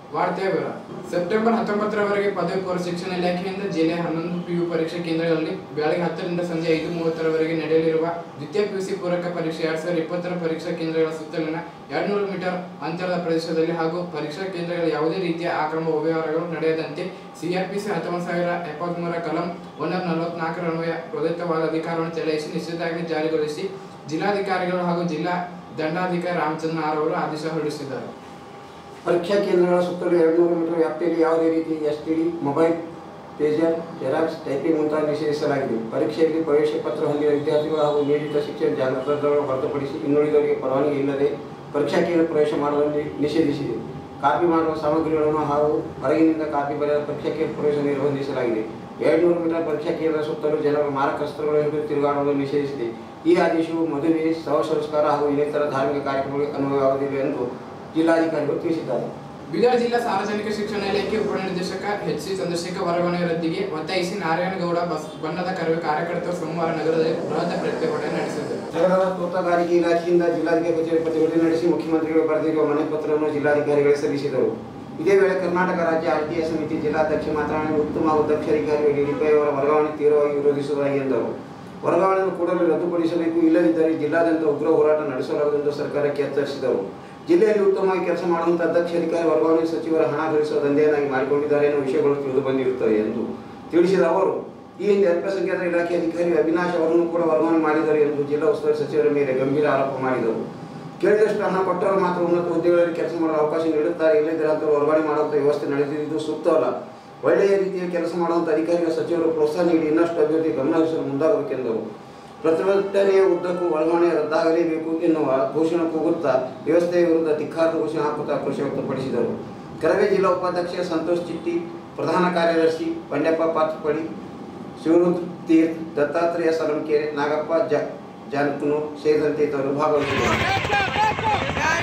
ವಾರ್ತೆಯ ವಿವರ ಸೆಪ್ಟೆಂಬರ್ ಹತ್ತೊಂಬತ್ತರವರೆಗೆ ಪದವಿ ಪೂರ್ವ ಶಿಕ್ಷಣ ಇಲಾಖೆಯಿಂದ ಜಿಲ್ಲೆಯ ಹನ್ನೊಂದು ಪಿಯು ಪರೀಕ್ಷಾ ಕೇಂದ್ರಗಳಲ್ಲಿ ಬೆಳಗ್ಗೆ ಹತ್ತರಿಂದ ಸಂಜೆ ಐದು ಮೂವತ್ತರವರೆಗೆ ನಡೆಯಲಿರುವ ದ್ವಿತೀಯ ಪಿಯುಸಿ ಪೂರಕ ಪರೀಕ್ಷೆ ಎರಡ್ ಸಾವಿರದ ಇಪ್ಪತ್ತರ ಪರೀಕ್ಷಾ ಕೇಂದ್ರಗಳ ಸುತ್ತಲಿನ ಎರಡ್ನೂರು ಮೀಟರ್ ಅಂತರದ ಪ್ರದೇಶದಲ್ಲಿ ಹಾಗೂ ಪರೀಕ್ಷಾ ಕೇಂದ್ರಗಳ ಯಾವುದೇ ರೀತಿಯ ಆಕ್ರಮ ವ್ಯವಹಾರಗಳು ನಡೆಯದಂತೆ ಸಿಆರ್ಪಿಸಿ ಹತ್ತೊಂಬತ್ತು ಸಾವಿರ ಎಪ್ಪತ್ಮೂರ ಕಲಂ ಒಂದರ ನಲವತ್ನಾಲ್ಕರ ಅನ್ವಯ ಪ್ರದತ್ತವಾದ ಅಧಿಕಾರವನ್ನು ಚಲಾಯಿಸಿ ನಿಶ್ಚಿತಾಜ್ಞೆ ಜಾರಿಗೊಳಿಸಿ ಜಿಲ್ಲಾಧಿಕಾರಿಗಳು ಹಾಗೂ ಜಿಲ್ಲಾ ದಂಡಾಧಿಕಾರಿ ರಾಮಚಂದ್ರ ಆರ್ ಅವರು ಆದೇಶ ಹೊರಡಿಸಿದ್ದಾರೆ ಪರೀಕ್ಷಾ ಕೇಂದ್ರಗಳ ಸುತ್ತಲೂ ಎರಡುನೂರು ಮೀಟರ್ ವ್ಯಾಪ್ತಿಯಲ್ಲಿ ಯಾವುದೇ ರೀತಿ S T D mobile pager xerox typing ಮುಂತಾದ ನಿಷೇಧಿಸಲಾಗಿದೆ ಪರೀಕ್ಷೆಯಲ್ಲಿ ಪ್ರವೇಶ ಪತ್ರ ಹೊಂದಿದ ವಿದ್ಯಾರ್ಥಿಗಳು ಹಾಗೂ ನೀಡಿದ ಶಿಕ್ಷಣ ಜಾಗೃತಗಳನ್ನು ಹೊರತುಪಡಿಸಿ ಇನ್ನುಳಿದವರಿಗೆ ಪರವಾನಗಿ ಇಲ್ಲದೆ ಪರೀಕ್ಷಾ ಕೇಂದ್ರ ಪ್ರವೇಶ ಮಾಡಲು ನಿ- ನಿಷೇಧಿಸಿದೆ ಕಾಪಿ ಮಾಡುವ ಸಾಮಗ್ರಿಗಳನ್ನು ಹಾಗೂ ಹೊರಗಿನಿಂದ ಕಾಪಿ ಬರೆದ ಪರೀಕ್ಷಾ ಕೇಂದ್ರ ಪ್ರವೇಶ ನಿರ್ಬಂಧಿಸಲಾಗಿದೆ ಎರಡುನೂರು ಮೀಟರ್ ಪರೀಕ್ಷಾ ಕೇಂದ್ರ ಸುತ್ತಲೂ ಜನರು ಮಾರಕಸ್ತ್ರಗಳು ಹಿಡಿದು ತಿರುಗಾಡಲು ನಿಷೇಧಿಸಿದೆ ಈ ಆದೇಶವು ಮದುವೆ ಶವ ಸಂಸ್ಕಾರ ಹಾಗೂ ಇನ್ನಿತರ ಧಾರ್ಮಿಕ ಕಾರ್ಯಕ್ರಮಗಳಿಗೆ ಅನ್ವಯವಾಗುವುದಿಲ್ಲ ಎಂದು ಜಿಲ್ಲಾಧಿಕಾರಿಗಳು ತಿಳಿಸಿದ್ದಾರೆ ಬೀದರ್ ಜಿಲ್ಲಾ ಸಾರ್ವಜನಿಕ ಶಿಕ್ಷಣ ಇಲಾಖೆ ಉಪನಿರ್ದೇಶಕ ಎಚ್ ಸಿ ಚಂದ್ರಶೇಖರ್ ವರ್ಗಾವಣೆ ರದ್ದಿಗೆ ಒತ್ತಾಯಿಸಿ ನಾರಾಯಣಗೌಡ ಬಸ್ ಬಣ್ಣದ ಕರವೇ ಕಾರ್ಯಕರ್ತರು ಸೋಮವಾರ ನಗರದಲ್ಲಿ ಬೃಹತ್ ಪ್ರತಿಭಟನೆ ನಡೆಸಿದರು ನಗರದ ತೋಟಗಾರಿಕೆ ಇಲಾಖೆಯಿಂದ ಜಿಲ್ಲಾಧಿಕಾರಿ ಕಚೇರಿ ಪ್ರತಿಭಟನೆ ನಡೆಸಿ ಮುಖ್ಯಮಂತ್ರಿಗಳು ಬರೆದಿರುವ ಮನವಿ ಪತ್ರವನ್ನು ಜಿಲ್ಲಾಧಿಕಾರಿಗಳಿಗೆ ಸಲ್ಲಿಸಿದರು ಇದೇ ವೇಳೆ ಕರ್ನಾಟಕ ರಾಜ್ಯ ಆರ್ಟಿಎ ಸಮಿತಿ ಜಿಲ್ಲಾಧ್ಯಕ್ಷ ಮಾತನಾಡಿ ಉತ್ತಮ ಹಾಗೂ ದಕ್ಷ ಅಧಿಕಾರಿ ಡಿಡಿಪಿ ಅವರ ವರ್ಗಾವಣೆ ತೀವ್ರವಾಗಿ ವಿರೋಧಿಸುವುದಾಗಿ ಎಂದರು ವರ್ಗಾವಣೆಯನ್ನು ಕೂಡಲೇ ರದ್ದುಪಡಿಸಬೇಕು ಇಲ್ಲದಿದ್ದರೆ ಜಿಲ್ಲಾದ್ಯಂತ ಉಗ್ರ ಹೋರಾಟ ನಡೆಸಲಾಗುವುದೆಂದು ಸರ್ಕಾರಕ್ಕೆ ಎಚ್ಚರಿಸಿದರು ಜಿಲ್ಲೆಯಲ್ಲಿ ಉತ್ತಮವಾಗಿ ಕೆಲಸ ಮಾಡುವಂತಹ ದಕ್ಷ ಅಧಿಕಾರಿ ವರ್ಗಾವಣೆ ಸಚಿವರ ಹಣ ಗಳಿಸುವ ದಂಧೆಯನ್ನಾಗಿ ಮಾಡಿಕೊಂಡಿದ್ದಾರೆ ಎನ್ನುವ ವಿಷಯಗಳು ತಿಳಿದು ಬಂದಿರುತ್ತವೆ ಎಂದು ತಿಳಿಸಿದ ಅವರು ಈ ಹಿಂದೆ ಅಲ್ಪಸಂಖ್ಯಾತರ ಇಲಾಖೆ ಅಧಿಕಾರಿ ಅವಿನಾಶ್ ಅವರನ್ನು ಕೂಡ ವರ್ಗಾವಣೆ ಮಾಡಿದರು ಎಂದು ಜಿಲ್ಲಾ ಉಸ್ತುವಾರಿ ಸಚಿವರ ಮೇಲೆ ಗಂಭೀರ ಆರೋಪ ಮಾಡಿದರು ಕೇಳಿದಷ್ಟು ಹಣ ಕೊಟ್ಟವರು ಮಾತ್ರ ಉನ್ನತ ಹುದ್ದೆಗಳಲ್ಲಿ ಕೆಲಸ ಮಾಡಲು ಅವಕಾಶ ನೀಡುತ್ತಾರೆ ಇಲ್ಲದಿದ್ದರೆ ಅಂತವರು ವರ್ಗಾವಣೆ ಮಾಡುವಂಥ ವ್ಯವಸ್ಥೆ ನಡೆದಿದ್ದು ಸೂಕ್ತವಲ್ಲ ಒಳ್ಳೆಯ ರೀತಿಯ ಕೆಲಸ ಮಾಡುವಂಥ ಅಧಿಕಾರಿಗಳ ಸಚಿವರು ಪ್ರೋತ್ಸಾಹ ನೀಡಿ ಇನ್ನಷ್ಟು ಅಭಿವೃದ್ಧಿ ಗಮನಹರಿಸಲು ಮುಂದಾಗಬೇಕೆಂದರು ಪ್ರತಿಭಟನೆಯ ಉದ್ದಕ್ಕೂ ವರ್ಗಾವಣೆ ರದ್ದಾಗಲೇಬೇಕು ಎನ್ನುವ ಘೋಷಣೆ ಕೂಗುತ್ತಾ ವ್ಯವಸ್ಥೆಯ ವಿರುದ್ಧ ಧಿಕ್ಕಾರದ ಘೋಷಣೆ ಹಾಕುತ್ತಾ ಆಕ್ರೋಶ ವ್ಯಕ್ತಪಡಿಸಿದರು ಕರವೇ ಜಿಲ್ಲಾ ಉಪಾಧ್ಯಕ್ಷ ಸಂತೋಷ್ ಚಿಟ್ಟಿ ಪ್ರಧಾನ ಕಾರ್ಯದರ್ಶಿ ಬಂಡೆಪ್ಪ ಪಾತ್ರಪಡಿ ಶಿವರುದ್ರ ತೀರ್ಥ್ ದತ್ತಾತ್ರೇಯ ಸಲಂಕೆರೆ ನಾಗಪ್ಪ ಜ ಜಾನಕನು ಸೇರಿದಂತೆ ಇತರರು ಭಾಗವಹಿಸಿದರು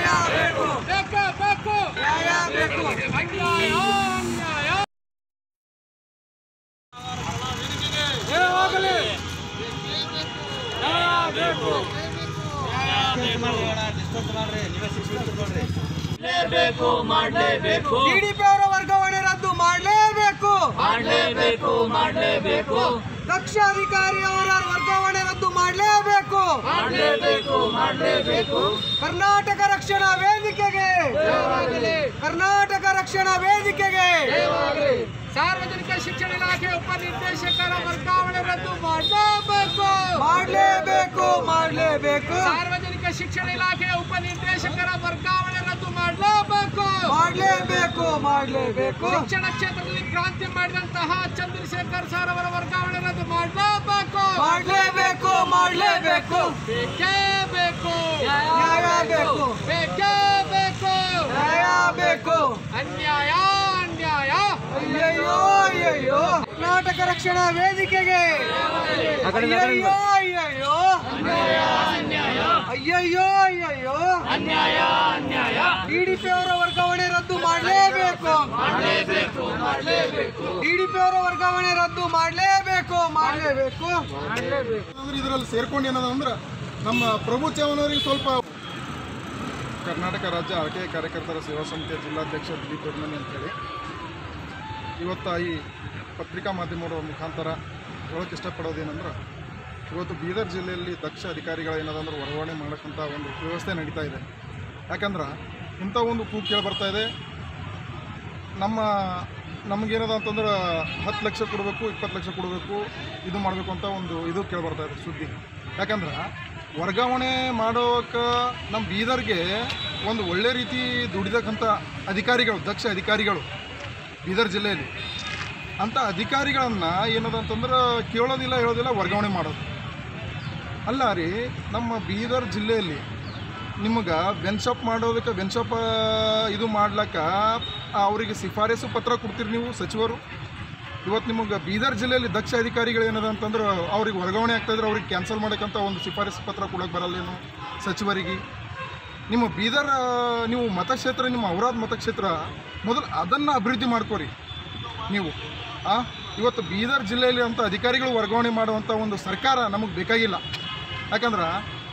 ಮಾಡಲೇಬೇಕು ಮಾಡಲೇಬೇಕು ಟಿಡಿಪಿ ಅವರ ವರ್ಗಾವಣೆ ರದ್ದು ಮಾಡಲೇಬೇಕು ಮಾಡಲೇಬೇಕು ಮಾಡಲೇಬೇಕು ದಕ್ಷ ಅಧಿಕಾರಿ ಅವರ ವರ್ಗಾವಣೆ ರದ್ದು ಮಾಡಲೇಬೇಕು ಮಾಡಲೇಬೇಕು ಮಾಡಲೇಬೇಕು ಕರ್ನಾಟಕ ರಕ್ಷಣಾ ವೇದಿಕೆಗೆ ಕರ್ನಾಟಕ ರಕ್ಷಣಾ ವೇದಿಕೆಗೆ ಸಾರ್ವಜನಿಕ ಶಿಕ್ಷಣ ಇಲಾಖೆ ಉಪನಿರ್ದೇಶಕರ ವರ್ಗಾವಣೆ ರದ್ದು ಮಾಡಲೇಬೇಕು ಮಾಡಲೇಬೇಕು ಮಾಡಲೇಬೇಕು ಸಾರ್ವಜನಿಕ ಶಿಕ್ಷಣ ಇಲಾಖೆ ಉಪನಿರ್ದೇಶಕರ ವರ್ಗಾವಣೆ ರದ್ದು ಮಾಡಲೇಬೇಕು ಮಾಡಲೇಬೇಕು ಮಾಡಲೇಬೇಕು ಶಿಕ್ಷಣ ಕ್ಷೇತ್ರದಲ್ಲಿ ಕ್ರಾಂತಿ ಮಾಡಿದಂತಹ ಚಂದ್ರಶೇಖರ್ ಸರ್ ಅವರ ವರ್ಗಾವಣೆ ರದ್ದು ಮಾಡಲೇಬೇಕು ಮಾಡಲೇಬೇಕು ಮಾಡಲೇಬೇಕು ಬೇಕೇ ಬೇಕು ನ್ಯಾಯ ಬೇಕು ಬೇಕೇ ಬೇಕು ನ್ಯಾಯ ಬೇಕು ಅನ್ಯಾಯ ಅನ್ಯಾಯ ಅಯ್ಯಯ್ಯೋ ಅಯ್ಯಯ್ಯೋ ಕರ್ನಾಟಕ ರಕ್ಷಣಾ ವೇದಿಕೆಗೆ ಅಯ್ಯಯ್ಯೋ ಅಯ್ಯಯ್ಯೋ ಅಯ್ಯಯ್ಯೋ ಅಯ್ಯಯ್ಯೋ ಅನ್ಯಾಯ ಅನ್ಯಾಯ ಟಿಡಿಪಿ ಅವರ ವರ್ಗಾವಣೆ ರದ್ದು ಮಾಡಲೇಬೇಕು ಮಾಡಲೇಬೇಕು ಮಾಡಲೇಬೇಕು ಟಿಡಿಪಿ ಅವರ ವರ್ಗಾವಣೆ ರದ್ದು ಮಾಡಲೇಬೇಕು ಮಾಡಲೇಬೇಕು ಅಂದ್ರೆ ಇದರಲ್ಲಿ ಸೇರ್ಕೊಂಡು ಏನದಂದ್ರೆ ನಮ್ಮ ಪ್ರಭು ಚವನವರಿಗೆ ಸ್ವಲ್ಪ ಕರ್ನಾಟಕ ರಾಜ್ಯ ಆರ್ ಟಿ ಐ ಕಾರ್ಯಕರ್ತರ ಸೇವಾ ಸಮಿತಿಯ ಜಿಲ್ಲಾಧ್ಯಕ್ಷ ದಿಲೀಪ್ ದೊಡ್ಮನಿ ಅಂತೇಳಿ ಇವತ್ತು ಈ ಪತ್ರಿಕಾ ಮಾಧ್ಯಮಗಳ ಮುಖಾಂತರ ಹೇಳೋಕೆ ಇಷ್ಟಪಡೋದೇನೆಂದ್ರೆ ಇವತ್ತು ಬೀದರ್ ಜಿಲ್ಲೆಯಲ್ಲಿ ದಕ್ಷ ಅಧಿಕಾರಿಗಳ ಏನದಂದ್ರೆ ವರ್ಗಾವಣೆ ಮಾಡೋಕ್ಕಂಥ ಒಂದು ವ್ಯವಸ್ಥೆ ನಡೀತಾ ಇದೆ ಯಾಕಂದ್ರೆ ಇಂಥ ಒಂದು ಕೂಗು ಕೇಳಿ ಬರ್ತಾ ಇದೆ ನಮ್ಮ ನಮಗೇನದ ಅಂತಂದ್ರೆ ಹತ್ತು ಲಕ್ಷ ಕೊಡಬೇಕು ಇಪ್ಪತ್ತು ಲಕ್ಷ ಕೊಡಬೇಕು ಇದು ಮಾಡಬೇಕು ಅಂತ ಒಂದು ಇದು ಕೇಳಿ ಬರ್ತಾ ಇದೆ ಸುದ್ದಿ ಯಾಕಂದ್ರೆ ವರ್ಗಾವಣೆ ಮಾಡೋಕೆ ನಮ್ಮ ಬೀದರ್ಗೆ ಒಂದು ಒಳ್ಳೆ ರೀತಿ ದುಡಿದಕ್ಕಂಥ ಅಧಿಕಾರಿಗಳು ದಕ್ಷ ಅಧಿಕಾರಿಗಳು ಬೀದರ್ ಜಿಲ್ಲೆಯಲ್ಲಿ ಅಂಥ ಅಧಿಕಾರಿಗಳನ್ನು ಏನದ ಅಂತಂದ್ರೆ ಕೇಳೋದಿಲ್ಲ ಹೇಳೋದಿಲ್ಲ ವರ್ಗಾವಣೆ ಮಾಡೋದು ಅಲ್ಲ ರೀ ನಮ್ಮ ಬೀದರ್ ಜಿಲ್ಲೆಯಲ್ಲಿ ನಿಮಗೆ ವೆನ್ ಶಾಪ್ ಮಾಡೋದಕ್ಕೆ ವೆನ್ ಶಾಪ್ ಇದು ಮಾಡ್ಲಿಕ್ಕೆ ಅವರಿಗೆ ಶಿಫಾರಸು ಪತ್ರ ಕೊಡ್ತೀರಿ ನೀವು ಸಚಿವರು ಇವತ್ತು ನಿಮಗೆ ಬೀದರ್ ಜಿಲ್ಲೆಯಲ್ಲಿ ದಕ್ಷ ಅಧಿಕಾರಿಗಳು ಏನದ ಅಂತಂದ್ರೆ ಅವ್ರಿಗೆ ವರ್ಗಾವಣೆ ಆಗ್ತಾಯಿದ್ರೆ ಅವ್ರಿಗೆ ಕ್ಯಾನ್ಸಲ್ ಮಾಡೋಕ್ಕಂತ ಒಂದು ಶಿಫಾರಸು ಪತ್ರ ಕೊಡೋಕೆ ಬರಲ್ಲೇನು ಸಚಿವರಿಗೆ ನಿಮ್ಮ ಬೀದರ್ ಆ, ನೀವು ಮತಕ್ಷೇತ್ರ ನಿಮ್ಮ ಔರಾದ್ ಮತಕ್ಷೇತ್ರ ಮೊದಲು ಅದನ್ನು ಅಭಿವೃದ್ಧಿ ಮಾಡ್ಕೋರಿ ನೀವು ಆ ಇವತ್ತು ಬೀದರ್ ಜಿಲ್ಲೆಯಲ್ಲಿ ಅಂತ ಅಧಿಕಾರಿಗಳು ವರ್ಗಾವಣೆ ಮಾಡುವಂಥ ಒಂದು ಸರ್ಕಾರ ನಮಗೆ ಬೇಕಾಗಿಲ್ಲ ಯಾಕಂದ್ರೆ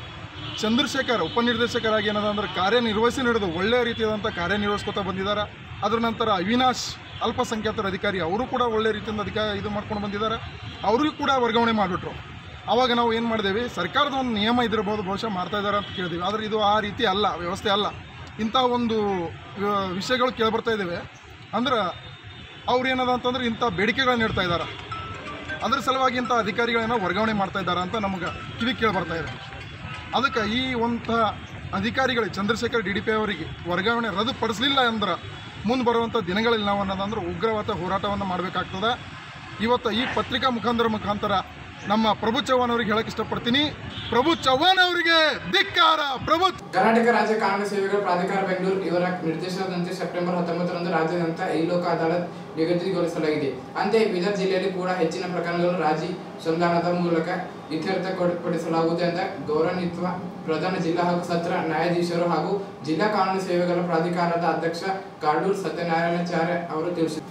ಚಂದ್ರಶೇಖರ್ ಉಪನಿರ್ದೇಶಕರಾಗಿ ಏನದ ಅಂದ್ರೆ ಕಾರ್ಯನಿರ್ವಹಿಸಿ ನಡೆದು ಒಳ್ಳೆಯ ರೀತಿಯಾದಂಥ ಕಾರ್ಯನಿರ್ವಹಿಸ್ಕೊತಾ ಬಂದಿದ್ದಾರೆ ಅದರ ನಂತರ ಅವಿನಾಶ್ ಅಲ್ಪಸಂಖ್ಯಾತರ ಅಧಿಕಾರಿ ಅವರು ಕೂಡ ಒಳ್ಳೆ ರೀತಿಯಿಂದ ಅಧಿಕಾರ ಇದು ಮಾಡ್ಕೊಂಡು ಬಂದಿದ್ದಾರೆ ಅವ್ರಿಗೂ ಕೂಡ ವರ್ಗಾವಣೆ ಮಾಡಿಬಿಟ್ರು ಆವಾಗ ನಾವು ಏನು ಮಾಡಿದೇವೆ ಸರ್ಕಾರದ ಒಂದು ನಿಯಮ ಇದಿರ್ಬೋದು ಬಹುಶಃ ಮಾಡ್ತಾ ಇದ್ದಾರೆ ಅಂತ ಕೇಳಿದ್ವಿ ಆದರೆ ಇದು ಆ ರೀತಿ ಅಲ್ಲ ವ್ಯವಸ್ಥೆ ಅಲ್ಲ ಇಂಥ ಒಂದು ವ- ವಿಷಯಗಳು ಕೇಳಿಬರ್ತಾ ಇದ್ದಾವೆ ಅಂದ್ರೆ ಅವ್ರು ಏನದ ಅಂತಂದ್ರೆ ಇಂಥ ಬೇಡಿಕೆಗಳನ್ನ ನೀಡ್ತಾ ಇದ್ದಾರೆ ಅದ್ರ ಸಲುವಾಗಿ ಇಂಥ ಅಧಿಕಾರಿಗಳನ್ನ ವರ್ಗಾವಣೆ ಮಾಡ್ತಾ ಇದ್ದಾರೆ ಅಂತ ನಮಗೆ ಕಿವಿ ಕೇಳಿ ಬರ್ತಾ ಇದೆ ಅದಕ್ಕೆ ಈ ಒಂಥ ಅಧಿಕಾರಿಗಳಿಗೆ ಚಂದ್ರಶೇಖರ್ ಡಿ ಡಿ ಪಿ ಅವರಿಗೆ ವರ್ಗಾವಣೆ ರದ್ದುಪಡಿಸಲಿಲ್ಲ ಅಂದ್ರೆ ಮುಂದೆ ಬರುವಂಥ ದಿನಗಳಲ್ಲಿ ನಾವು ಅನ್ನೋದಂದ್ರೆ ಉಗ್ರವಾದ ಹೋರಾಟವನ್ನು ಮಾಡಬೇಕಾಗ್ತದೆ ಇವತ್ತು ಈ ಪತ್ರಿಕಾ ಮುಖಾಂತರ ಮುಖಾಂತರ ನಮ್ಮ ಪ್ರಭು ಚವ್ಹಾಣ್ ಅವರಿಗೆ ಹೇಳಕ್ಕೆ ಇಷ್ಟಪಡ್ತೀನಿ ಪ್ರಭು ಚವ್ಹಾಣ್ ಅವರಿಗೆ ಧಿಕ್ಕಾರ ಪ್ರಭು ಕರ್ನಾಟಕ ರಾಜ್ಯ ಕಾನೂನು ಸೇವೆಗಳ ಪ್ರಾಧಿಕಾರ ಬೆಂಗಳೂರು ಇವರ ನಿರ್ದೇಶನದಂತೆ ಸೆಪ್ಟೆಂಬರ್ ಹತ್ತೊಂಬತ್ತರಂದು ರಾಜ್ಯಾದ್ಯಂತ ಈ ಲೋಕ ಅದಾಲತ್ ನಿಗದಿಗೊಳಿಸಲಾಗಿದೆ ಅಂತೆಯೇ ಬೀದರ್ ಜಿಲ್ಲೆಯಲ್ಲಿ ಕೂಡ ಹೆಚ್ಚಿನ ಪ್ರಕರಣಗಳು ರಾಜಿ ಸಂಧಾನದ ಮೂಲಕ ಇತ್ಯರ್ಥಪಡಿಸಲಾಗುವುದು ಅಂತ ಗೌರವಾನ್ವಿತ ಪ್ರಧಾನ ಜಿಲ್ಲಾ ಹಾಗೂ ಸತ್ರ ನ್ಯಾಯಾಧೀಶರು ಹಾಗೂ ಜಿಲ್ಲಾ ಕಾನೂನು ಸೇವೆಗಳ ಪ್ರಾಧಿಕಾರದ ಅಧ್ಯಕ್ಷ ಕಾಡೂರು ಸತ್ಯನಾರಾಯಣಾಚಾರ್ಯ ಅವರು ತಿಳಿಸಿದರು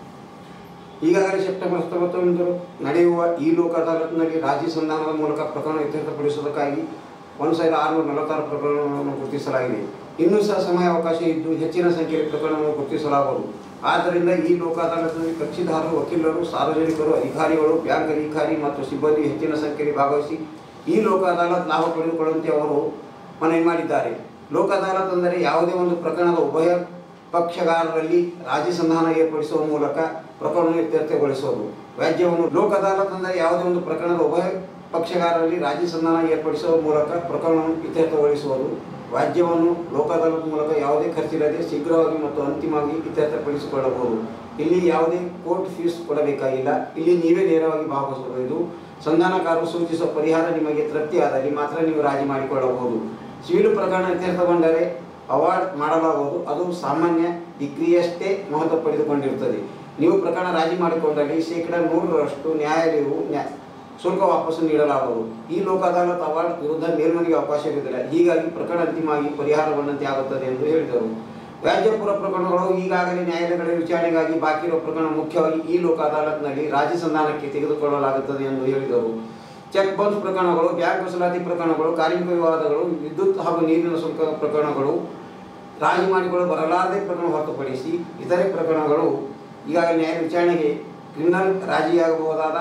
ಈಗಾಗಲೇ ಸೆಪ್ಟೆಂಬರ್ ಹತ್ತೊಂಬತ್ತರಂದು ನಡೆಯುವ ಈ ಲೋಕ ಅದಾಲತ್ನಲ್ಲಿ ರಾಜಿ ಸಂಧಾನದ ಮೂಲಕ ಪ್ರಕರಣ ಇತ್ಯರ್ಥಪಡಿಸುವುದಕ್ಕಾಗಿ ಒಂದು ಸಾವಿರದ ಆರುನೂರ ನಲವತ್ತಾರು ಪ್ರಕರಣಗಳನ್ನು ಗುರುತಿಸಲಾಗಿದೆ ಇನ್ನೂ ಸಹ ಸಮಯಾವಕಾಶ ಇದ್ದು ಹೆಚ್ಚಿನ ಸಂಖ್ಯೆಯ ಪ್ರಕರಣವನ್ನು ಗುರುತಿಸಲಾಗುವುದು ಆದ್ದರಿಂದ ಈ ಲೋಕ ಅದಾಲತ್ನಲ್ಲಿ ಕಕ್ಷಿದಾರರು ವಕೀಲರು ಸಾರ್ವಜನಿಕರು ಅಧಿಕಾರಿಗಳು ಬ್ಯಾಂಕ್ ಅಧಿಕಾರಿ ಮತ್ತು ಸಿಬ್ಬಂದಿ ಹೆಚ್ಚಿನ ಸಂಖ್ಯೆಯಲ್ಲಿ ಭಾಗವಹಿಸಿ ಈ ಲೋಕ ಅದಾಲತ್ ಲಾಭ ಪಡೆದುಕೊಳ್ಳುವಂತೆ ಅವರು ಮನವಿ ಮಾಡಿದ್ದಾರೆ ಲೋಕ ಅದಾಲತ್ ಅಂದರೆ ಯಾವುದೇ ಒಂದು ಪ್ರಕರಣದ ಉಭಯ ಪಕ್ಷಗಾರರಲ್ಲಿ ರಾಜಿ ಸಂಧಾನ ಏರ್ಪಡಿಸುವ ಮೂಲಕ ಪ್ರಕರಣ ಇತ್ಯರ್ಥಗೊಳಿಸುವುದು ವ್ಯಾಜ್ಯವನ್ನು ಲೋಕ ಅದಾಲತ್ ಅಂದರೆ ಯಾವುದೇ ಒಂದು ಪ್ರಕರಣದ ಉಭಯ ಪಕ್ಷಗಾರರಲ್ಲಿ ರಾಜಿ ಸಂಧಾನ ಏರ್ಪಡಿಸುವ ಮೂಲಕ ಪ್ರಕರಣವನ್ನು ಇತ್ಯರ್ಥಗೊಳಿಸುವುದು ವ್ಯಾಜ್ಯವನ್ನು ಲೋಕ ಅದಾಲತ್ ಮೂಲಕ ಯಾವುದೇ ಖರ್ಚಿಲ್ಲದೆ ಶೀಘ್ರವಾಗಿ ಮತ್ತು ಅಂತಿಮವಾಗಿ ಇತ್ಯರ್ಥಪಡಿಸಿಕೊಳ್ಳಬಹುದು ಇಲ್ಲಿ ಯಾವುದೇ ಕೋರ್ಟ್ ಫೀಸ್ ಕೊಡಬೇಕಾಗಿಲ್ಲ ಇಲ್ಲಿ ನೀವೇ ನೇರವಾಗಿ ಭಾಗವಹಿಸಬಹುದು ಸಂಧಾನಕಾರರು ಸೂಚಿಸುವ ಪರಿಹಾರ ನಿಮಗೆ ತೃಪ್ತಿಯಾದಲ್ಲಿ ಮಾತ್ರ ನೀವು ರಾಜಿ ಮಾಡಿಕೊಳ್ಳಬಹುದು ಸಿವಿಲ್ ಪ್ರಕರಣ ಇತ್ಯರ್ಥಗೊಂಡರೆ ಅವಾರ್ಡ್ ಮಾಡಲಾಗುವುದು ಅದು ಸಾಮಾನ್ಯ ಡಿಗ್ರಿಯಷ್ಟೇ ಮಹತ್ವ ಪಡೆದುಕೊಂಡಿರುತ್ತದೆ ನೀವು ಪ್ರಕರಣ ರಾಜಿ ಮಾಡಿಕೊಂಡಲ್ಲಿ ಶೇಕಡ ನೂರರಷ್ಟು ನ್ಯಾಯಾಲಯವು ನ್ಯಾ ಶುಲ್ಕ ವಾಪಸ್ಸು ನೀಡಲಾಗುವುದು ಈ ಲೋಕ ಅದಾಲತ್ ಅವಾರ್ಡ್ ವಿರುದ್ಧ ಮೇಲ್ಮನೆಗೆ ಅವಕಾಶವಿರುವುದಿಲ್ಲ ಹೀಗಾಗಿ ಪ್ರಕರಣ ಅಂತಿಮವಾಗಿ ಪರಿಹಾರಗೊಂಡಂತೆ ಆಗುತ್ತದೆ ಎಂದು ಹೇಳಿದರು ವ್ಯಾಜ್ಯಪುರ ಪ್ರಕರಣಗಳು ಈಗಾಗಲೇ ನ್ಯಾಯಾಲಯಗಳಲ್ಲಿ ವಿಚಾರಣೆಗಾಗಿ ಬಾಕಿ ಇರುವ ಪ್ರಕರಣ ಮುಖ್ಯವಾಗಿ ಈ ಲೋಕ ಅದಾಲತ್ನಲ್ಲಿ ರಾಜಿ ಸಂಧಾನಕ್ಕೆ ತೆಗೆದುಕೊಳ್ಳಲಾಗುತ್ತದೆ ಎಂದು ಹೇಳಿದರು ಚೆಕ್ ಬೌನ್ಸ್ ಪ್ರಕರಣಗಳು ಬ್ಯಾಂಕ್ ವಸೂಲಾತಿ ಪ್ರಕರಣಗಳು ಕಾರ್ಮಿಕ ವಿವಾದಗಳು ವಿದ್ಯುತ್ ಹಾಗೂ ನೀರಿನ ಶುಲ್ಕ ಪ್ರಕರಣಗಳು ರಾಜಿ ಮಾಡಿಕೊಳ್ಳಲು ಬರಲಾರದೆ ಪ್ರಕರಣ ಹೊರತುಪಡಿಸಿ ಇತರೆ ಪ್ರಕರಣಗಳು ಈಗಾಗಲೇ ನ್ಯಾಯ ವಿಚಾರಣೆಗೆ ಕ್ರಿಮಿನಲ್ ರಾಜಿಯಾಗಬಹುದಾದ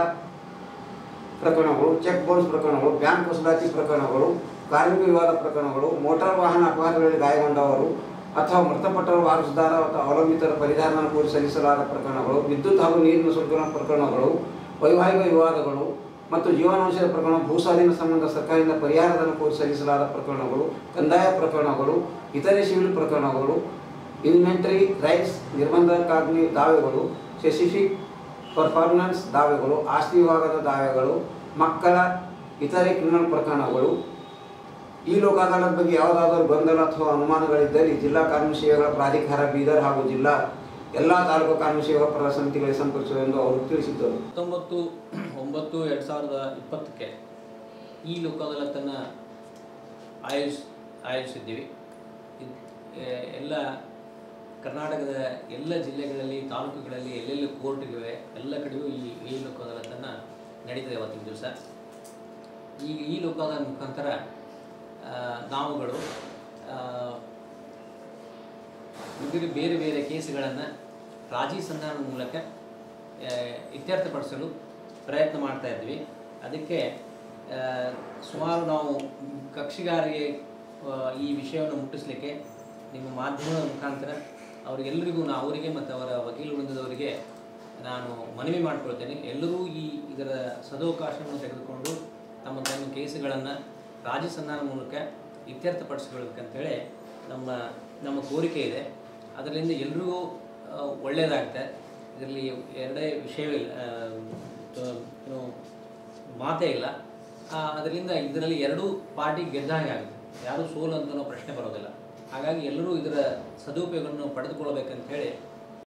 ಪ್ರಕರಣಗಳು ಚೆಕ್ ಬೌನ್ಸ್ ಪ್ರಕರಣಗಳು ಬ್ಯಾಂಕ್ ವಸೂಲಾತಿ ಪ್ರಕರಣಗಳು ಕಾರ್ಮಿಕ ವಿವಾದ ಪ್ರಕರಣಗಳು ಮೋಟಾರ್ ವಾಹನ ಅಪಘಾತಗಳಲ್ಲಿ ಗಾಯಗೊಂಡವರು ಅಥವಾ ಮೃತಪಟ್ಟವರ ವಾರಸುದಾರ ಅಥವಾ ಅವಲಂಬಿತರ ಪರಿಧಾನ ಕೋರಿ ಸಲ್ಲಿಸಲಾದ ಪ್ರಕರಣಗಳು ವಿದ್ಯುತ್ ಹಾಗೂ ನೀರಿನ ಶುಲ್ಕದ ಪ್ರಕರಣಗಳು ವೈವಾಹಿಕ ವಿವಾದಗಳು ಮತ್ತು ಜೀವನಾಂಶದ ಪ್ರಕರಣ ಭೂಸ್ವಾಧೀನ ಸಂಬಂಧ ಸರ್ಕಾರದಿಂದ ಪರಿಹಾರಧನ ಕೋರಿ ಸಲ್ಲಿಸಲಾದ ಪ್ರಕರಣಗಳು ಕಂದಾಯ ಪ್ರಕರಣಗಳು ಇತರೆ ಸಿವಿಲ್ ಪ್ರಕರಣಗಳು ಇನ್ವೆಂಟರಿ ರೈಟ್ಸ್ ನಿರ್ಬಂಧಕಾಗ್ನಿ ದಾವೆಗಳು ಸ್ಪೆಸಿಫಿಕ್ ಪರ್ಫಾರ್ಮೆನ್ಸ್ ದಾವೆಗಳು ಆಸ್ತಿ ವಿಭಾಗದ ದಾವೆಗಳು ಮಕ್ಕಳ ಇತರೆ ಕ್ರಿಮಿನಲ್ ಪ್ರಕರಣಗಳು ಈ ಲೋಕ ಅದಾಲತ್ ಬಗ್ಗೆ ಯಾವುದಾದರೂ ಗೊಂದಲ ಅಥವಾ ಅನುಮಾನಗಳಿದ್ದಲ್ಲಿ ಜಿಲ್ಲಾ ಕಾನೂನು ಸೇವೆಗಳ ಪ್ರಾಧಿಕಾರ ಬೀದರ್ ಹಾಗೂ ಜಿಲ್ಲಾ ಎಲ್ಲ ತಾಲೂಕು ಕಾನೂನು ಸೇವಾ ಪ್ರಧಾನ ಸಮಿತಿಗಳಿಗೆ ಸಂಪರ್ಕಿಸುವ ಅವರು ತಿಳಿಸಿದ್ದರು ಹತ್ತೊಂಬತ್ತು ಒಂಬತ್ತು ಎರಡು ಸಾವಿರದ ಇಪ್ಪತ್ತಕ್ಕೆ ಈ ಲೋಕ ಅದಾಲತನ್ನು ಆಯೋಜಿಸ್ ಆಯೋಜಿಸಿದ್ದೀವಿ ಇದ್- ಎ- ಎಲ್ಲ ಕರ್ನಾಟಕದ ಎಲ್ಲ ಜಿಲ್ಲೆಗಳಲ್ಲಿ ತಾಲೂಕುಗಳಲ್ಲಿ ಎಲ್ಲೆಲ್ಲಿ ಕೋರ್ಟ್ಗಳಿವೆ ಎಲ್ಲ ಕಡೆಯೂ ಈ ಈ ಲೋಕ ಅದಾಲತನ್ನು ನಡೀತದೆ ಅವತ್ತಿನ ದಿವಸ ಈಗ ಈ ಲೋಕ ಅದಾಲತ್ ಮುಖಾಂತರ ಆ, ನಾವುಗಳು ಆ, ಬೇರೆ ಬೇರೆ ಬೇರೆ ಕೇಸುಗಳನ್ನು ರಾಜಿ ಸಂಧಾನದ ಮೂಲಕ ಆ, ಇತ್ಯರ್ಥಪಡಿಸಲು ಪ್ರಯತ್ನ ಮಾಡ್ತಾ ಇದ್ವಿ ಅದಕ್ಕೆ ಆ, ಸುಮಾರು ನಾವು ಕಕ್ಷಿಗಾರಿಗೆ ಆ, ಈ ವಿಷಯವನ್ನು ಮುಟ್ಟಿಸ್ಲಿಕ್ಕೆ ನಿಮ್ಮ ಮಾಧ್ಯಮದ ಮುಖಾಂತರ ಅವರಿಗೆಲ್ಲರಿಗೂ ನಾ ಅವರಿಗೆ ಮತ್ತು ಅವರ ವಕೀಲ ವೃಂದದವರಿಗೆ ನಾನು ಮನವಿ ಮಾಡಿಕೊಳ್ತೇನೆ ಎಲ್ಲರೂ ಈ ಇದರ ಸದವಕಾಶವನ್ನು ತೆಗೆದುಕೊಂಡು ತಮ್ಮ ತಮ್ಮ ಕೇಸುಗಳನ್ನು ರಾಜಿ ಸಂಧಾನ ಮೂಲಕ ಇತ್ಯರ್ಥಪಡಿಸ್ಕೊಳ್ಬೇಕಂತೇಳಿ ನಮ್ಮ ನಮ್ಮ ಕೋರಿಕೆ ಇದೆ ಅದರಿಂದ ಎಲ್ರಿಗೂ ಆ, ಒಳ್ಳೆಯದಾಗುತ್ತೆ ಇದರಲ್ಲಿ ಎರಡೇ ವಿಷಯವಿಲ್ಲ ಆ, ತ- ಏನು ಮಾತೇ ಇಲ್ಲ ಆ, ಅದರಿಂದ ಇದರಲ್ಲಿ ಎರಡೂ ಪಾರ್ಟಿ ಗೆದ್ದಾಗೆ ಆಗುತ್ತೆ ಯಾರೂ ಸೋಲು ಅಂತ ಪ್ರಶ್ನೆ ಬರೋದಿಲ್ಲ ಹಾಗಾಗಿ ಎಲ್ಲರೂ ಇದರ ಸದುಪಯೋಗವನ್ನು ಪಡೆದುಕೊಳ್ಬೇಕಂತ ಹೇಳಿ